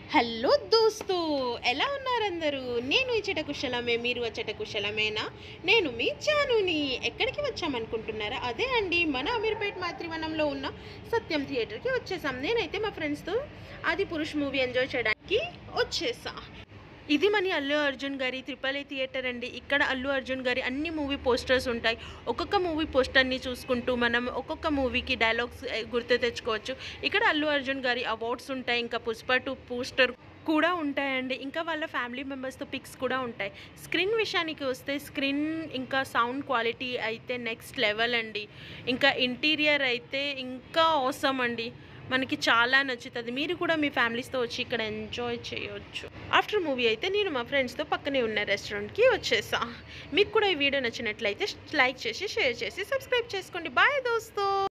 hello దోస్తు ఎలా ఉన్నారు అందరూ నేను ఇచ్చట కుశలమే మీరు వచ్చేట కుశలమేనా నేను మీ చానుని ఎక్కడికి వచ్చామనుకుంటున్నారా అదే అండి మన అమీర్పేట్ మాతృవనంలో ఉన్న సత్యం థియేటర్కి వచ్చేసాం నేనైతే మా ఫ్రెండ్స్తో ఆది పురుష్ మూవీ ఎంజాయ్ చేయడానికి వచ్చేసా ఇది మన అల్లు అర్జున్ గారి త్రిపల్ ఏ థియేటర్ అండి ఇక్కడ అల్లు అర్జున్ గారి అన్ని మూవీ పోస్టర్స్ ఉంటాయి ఒక్కొక్క మూవీ పోస్టర్ని చూసుకుంటూ మనం ఒక్కొక్క మూవీకి డైలాగ్స్ గుర్తు తెచ్చుకోవచ్చు ఇక్కడ అల్లు అర్జున్ గారి అవార్డ్స్ ఉంటాయి ఇంకా పుష్ప టూ పోస్టర్ కూడా ఉంటాయండి ఇంకా వాళ్ళ ఫ్యామిలీ మెంబర్స్తో పిక్స్ కూడా ఉంటాయి స్క్రీన్ విషయానికి వస్తే స్క్రీన్ ఇంకా సౌండ్ క్వాలిటీ అయితే నెక్స్ట్ లెవెల్ అండి ఇంకా ఇంటీరియర్ అయితే ఇంకా అవసరం అండి మనకి చాలా నచ్చుతుంది మీరు కూడా మీ ఫ్యామిలీస్తో వచ్చి ఇక్కడ ఎంజాయ్ చేయొచ్చు ఆఫ్టర్ మూవీ అయితే నేను మా ఫ్రెండ్స్తో పక్కనే ఉన్న రెస్టారెంట్కి వచ్చేసా మీకు కూడా ఈ వీడియో నచ్చినట్లయితే లైక్ చేసి షేర్ చేసి సబ్స్క్రైబ్ చేసుకోండి బాయ్ దోస్తో